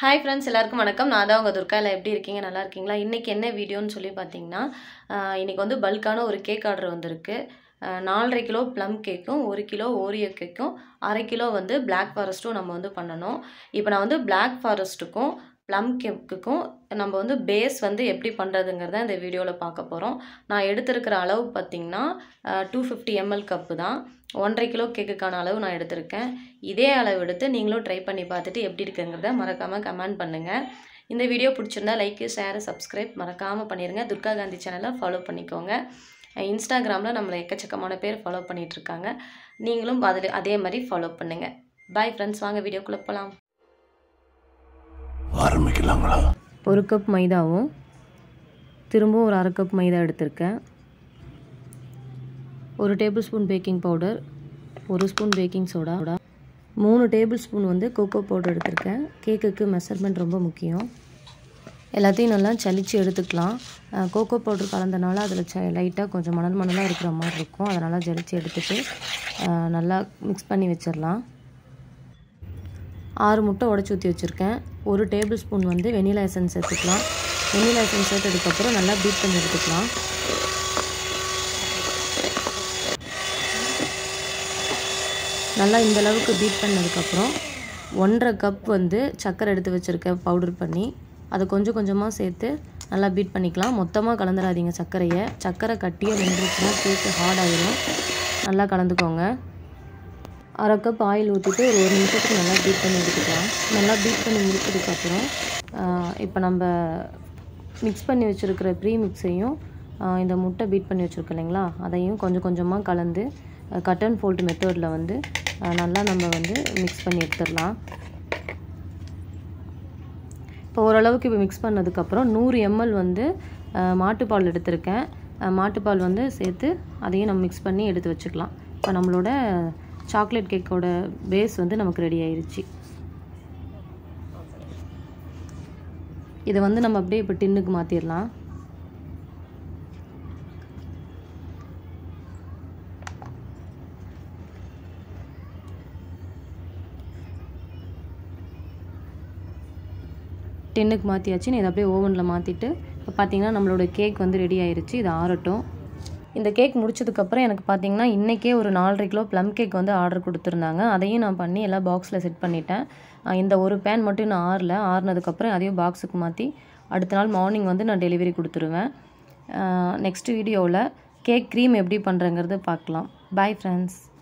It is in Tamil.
ஹாய் ஃப்ரெண்ட்ஸ் எல்லாருக்கும் வணக்கம் நான் தான் உங்கள் துர்கா இல்லை எப்படி இருக்கீங்க நல்லா இருக்கீங்களா இன்றைக்கி என்ன வீடியோன்னு சொல்லி பார்த்தீங்கன்னா ஆஹ் இன்னைக்கு வந்து பல்கான ஒரு கேக் ஆர்டர் வந்திருக்கு ஆஹ் நாலரை கிலோ ப்ளம் கேக்கும் ஒரு கிலோ ஓரியோ கேக்கும் அரை கிலோ வந்து Black ஃபாரஸ்ட்டும் நம்ம வந்து பண்ணணும் இப்போ நான் வந்து Black ஃபாரஸ்ட்டுக்கும் ப்ளம் கேக்குக்கும் நம்ம வந்து பேஸ் வந்து எப்படி பண்ணுறதுங்கிறத இந்த வீடியோவில் பார்க்க போகிறோம் நான் எடுத்திருக்கிற அளவு பார்த்திங்கன்னா டூ ஃபிஃப்டி எம்எல் கப்பு தான் ஒன்றரை கிலோ கேக்குக்கான அளவு நான் எடுத்திருக்கேன் இதே அளவு எடுத்து நீங்களும் ட்ரை பண்ணி பார்த்துட்டு எப்படி இருக்குங்கிறத மறக்காமல் கமெண்ட் பண்ணுங்கள் இந்த வீடியோ பிடிச்சிருந்தா லைக் ஷேர் சப்ஸ்கிரைப் மறக்காமல் பண்ணிடுங்க துர்கா காந்தி சேனலை ஃபாலோ பண்ணிக்கோங்க இன்ஸ்டாகிராமில் நம்மளை எக்கச்சக்கமான பேர் ஃபாலோ பண்ணிகிட்ருக்காங்க நீங்களும் அதில் அதே மாதிரி ஃபாலோ பண்ணுங்கள் பாய் ஃப்ரெண்ட்ஸ் வாங்க வீடியோக்குள்ளே போகலாம் ஆரம்பிக்கலாங்களா ஒரு கப் மைதாவும் திரும்பவும் ஒரு அரை கப் மைதா எடுத்திருக்கேன் ஒரு டேபிள் ஸ்பூன் பேக்கிங் பவுடர் ஒரு ஸ்பூன் பேக்கிங் சோடா மூணு டேபிள் ஸ்பூன் வந்து கோகோ பவுடர் எடுத்திருக்கேன் கேக்குக்கு மெஷர்மெண்ட் ரொம்ப முக்கியம் எல்லாத்தையும் நல்லா சலிச்சு எடுத்துக்கலாம் அஹ் கோகோ பவுடர் கலந்தனால அதில் ச லைட்டாக கொஞ்சம் மணல் மணலாக இருக்கிற மாதிரி இருக்கும் அதனால் ஜலிச்சு எடுத்துட்டு அஹ் நல்லா மிக்ஸ் பண்ணி வச்சிடலாம் ஆறு முட்டை உடச்சி ஊற்றி வச்சுருக்கேன் ஒரு டேபிள் ஸ்பூன் வந்து வெனிலா எசன்ஸ் சேர்த்துக்கலாம் வெனிலா எசன்ஸ் சேர்த்ததுக்கப்புறம் நல்லா பீட் பண்ணி எடுத்துக்கலாம் நல்லா இந்த அளவுக்கு பீட் பண்ணதுக்கப்புறம் ஒன்றரை கப் வந்து சர்க்கரை எடுத்து வச்சுருக்கேன் பவுடர் பண்ணி அதை கொஞ்சம் கொஞ்சமாக சேர்த்து நல்லா பீட் பண்ணிக்கலாம் மொத்தமாக கலந்துடாதீங்க சர்க்கரையை சர்க்கரை கட்டியாக வெந்துருச்சுன்னா கேக்கு ஹார்ட் ஆகிடும் நல்லா கலந்துக்கோங்க அரை கப் ஆயில் ஊற்றிட்டு ஒரு ஒரு நிமிஷத்துக்கு நல்லா பீட் பண்ணி எடுத்துக்கலாம் நல்லா பீட் பண்ணி முடிச்சதுக்கப்புறம் இப்போ நம்ம மிக்ஸ் பண்ணி வச்சுருக்கிற ப்ரீ மிக்ஸையும் இந்த முட்டை பீட் பண்ணி வச்சுருக்கோம் இல்லைங்களா அதையும் கொஞ்சம் கொஞ்சமாக கலந்து கட் அண்ட் ஃபோல்ட் மெத்தடில் வந்து அஹ், நல்லா நம்ம வந்து மிக்ஸ் பண்ணி எடுத்துடலாம் இப்போ ஓரளவுக்கு இப்போ மிக்ஸ் பண்ணதுக்கப்புறம் நூறு எம்எல் வந்து அஹ், மாட்டுப்பால் எடுத்திருக்கேன் அஹ், மாட்டுப்பால் வந்து சேர்த்து அதையும் நம்ம மிக்ஸ் பண்ணி எடுத்து வச்சுக்கலாம் இப்போ நம்மளோட சாக்லேட் கேக்கோட பேஸ் வந்து நமக்கு ரெடி ஆயிருச்சு இதை வந்து நம்ம அப்படியே இப்போ டின்னுக்கு மாற்றிடலாம் டென்னுக்கு மாற்றியாச்சு நான் இதை அப்படியே ஓவனில் மாற்றிட்டு இப்போ பார்த்தீங்கன்னா நம்மளோட கேக் வந்து ரெடி ஆயிருச்சு இது ஆறட்டும் இந்த கேக் முடிச்சதுக்கப்புறம் எனக்கு பார்த்தீங்கன்னா இன்றைக்கே ஒரு நாலரை கிலோ ப்ளம் கேக் வந்து ஆர்டர் கொடுத்துருந்தாங்க அதையும் நான் பண்ணி எல்லாம் பாக்ஸில் செட் பண்ணிட்டேன் அஹ் இந்த ஒரு பேன் மட்டும் நான் ஆறல ஆறுனதுக்கப்புறம் அதையும் பாக்ஸுக்கு மாற்றி அடுத்த நாள் மார்னிங் வந்து நான் டெலிவரி கொடுத்துருவேன் நெக்ஸ்ட் வீடியோவில் கேக் க்ரீம் எப்படி பண்ணுறேங்கிறத பார்க்கலாம் பாய் ஃப்ரெண்ட்ஸ்